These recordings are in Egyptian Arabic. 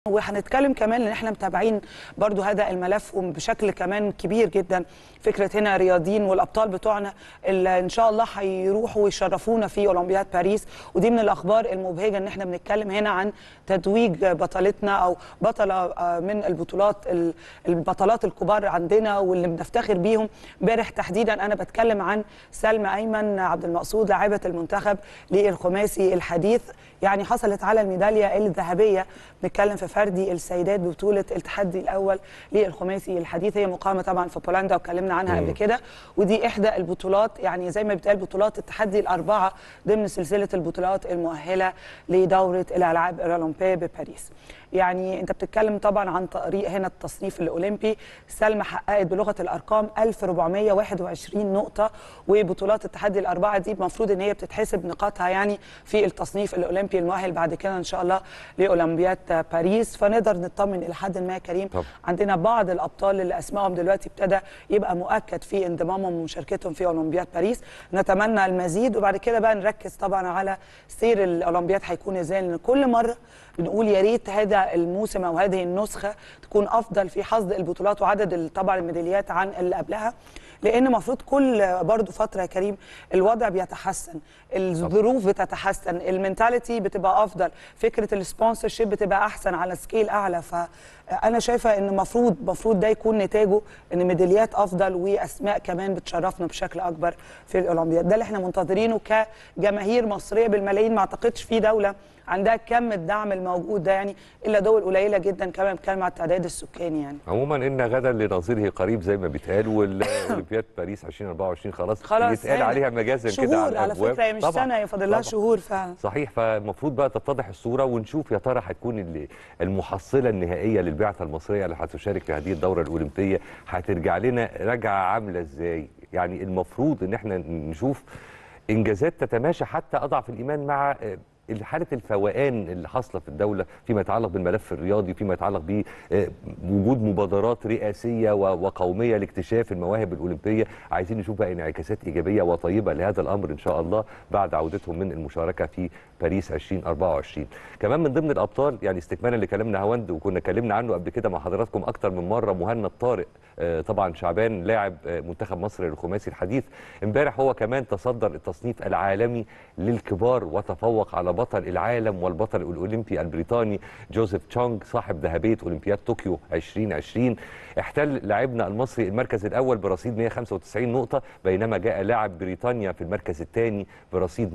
وهنتكلم كمان ان احنا متابعين برضو هذا الملف وبشكل كمان كبير جدا فكره هنا رياضيين والابطال بتوعنا اللي ان شاء الله هيروحوا ويشرفونا في اولمبياد باريس ودي من الاخبار المبهجه ان احنا بنتكلم هنا عن تتويج بطلتنا او بطله آه، من البطولات ال- البطلات الكبار عندنا واللي بنفتخر بيهم امبارح تحديدا انا بتكلم عن سلمى ايمن عبد المقصود لاعبه المنتخب للخماسي الحديث يعني حصلت على الميداليه الذهبيه بنتكلم في فردي السيدات ببطوله التحدي الاول للخماسي الحديث هي مقامه طبعا في بولندا واتكلمنا عنها قبل كده ودي احدى البطولات يعني زي ما بيتقال بطولات التحدي الاربعه ضمن سلسله البطولات المؤهله لدوره الالعاب الاولمبيه بباريس يعني انت بتتكلم طبعا عن طريق هنا التصنيف الاولمبي سلمى حققت بلغه الارقام 1421 نقطه وبطولات التحدي الاربعه دي المفروض ان هي بتتحسب نقاطها يعني في التصنيف الاولمبي المؤهل بعد كده ان شاء الله لاولمبياد باريس فنقدر نطمن الى حد ما يا كريم طبعا. عندنا بعض الابطال اللي اسمائهم دلوقتي ابتدى يبقى مؤكد في انضمامهم ومشاركتهم في اولمبياد باريس نتمنى المزيد وبعد كده بقى نركز طبعا على سير الاولمبياد هيكون ازاي لان كل مره بنقول يا ريت هذا الموسم او هذه النسخه تكون افضل في حصد البطولات وعدد ال- طبعا الميداليات عن اللي قبلها لان المفروض كل برضو فتره يا كريم الوضع بيتحسن الظروف بتتحسن المينتاليتي بتبقى افضل فكره السبونسر شيب بتبقى احسن على سكيل اعلى فانا شايفه ان المفروض المفروض ده يكون نتاجه ان ميداليات افضل واسماء كمان بتشرفنا بشكل اكبر في الاولمبياد ده اللي احنا منتظرينه كجماهير مصريه بالملايين ما اعتقدش في دوله عندها كم الدعم الموجود ده يعني الا دول قليله جدا كمان بتتكلم على التعداد السكاني يعني عموما ان غدا لنظيره قريب زي ما بيتقال والاولمبياد باريس 2024 خلاص خلاص يتقال هنا. عليها مجازا كده شهور على على الابواب فكره هي مش طبعاً، سنه هي فاضل لها طبعاً. شهور فعلا صحيح فالمفروض بقى تتضح الصوره ونشوف يا ترى هتكون ال- المحصله النهائيه للبعثه المصريه اللي هتشارك في هذه الدوره الاولمبيه هترجع لنا رجعه عامله ازاي يعني المفروض ان احنا نشوف انجازات تتماشى حتى اضعف الايمان مع آه، حاله الفوقان اللي حاصله في الدوله فيما يتعلق بالملف الرياضي فيما يتعلق بوجود مبادرات رئاسيه و- وقوميه لاكتشاف المواهب الاولمبيه عايزين نشوف بقى انعكاسات ايجابيه وطيبه لهذا الامر ان شاء الله بعد عودتهم من المشاركه في باريس 2024 كمان من ضمن الابطال يعني استكمالا لكلامنا هوند وكنا اتكلمنا عنه قبل كده مع حضراتكم اكتر من مره مهند طارق آه، طبعا شعبان لاعب آه، منتخب مصر للخماسي الحديث امبارح هو كمان تصدر التصنيف العالمي للكبار وتفوق على بطل العالم والبطل الاولمبي البريطاني جوزيف تشونغ صاحب ذهبيه اولمبياد طوكيو 2020 احتل لاعبنا المصري المركز الاول برصيد 195 نقطه بينما جاء لاعب بريطانيا في المركز الثاني برصيد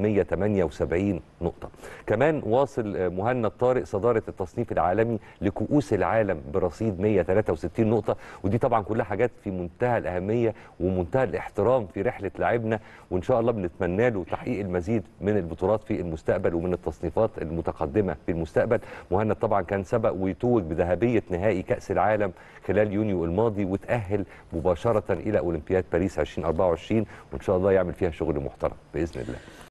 178 نقطه كمان واصل آه، مهند طارق صداره التصنيف العالمي لكؤوس العالم برصيد 163 نقطه ودي طبعا كلها حاجات في منتهى الاهميه ومنتهى الاحترام في رحله لاعبنا وان شاء الله بنتمنى له تحقيق المزيد من البطولات في المستقبل ومن التصنيفات المتقدمه في المستقبل مهند طبعا كان سبق ويتوج بذهبيه نهائي كاس العالم خلال يونيو الماضي وتاهل مباشره الى اولمبياد باريس 2024 وان شاء الله يعمل فيها شغل محترم باذن الله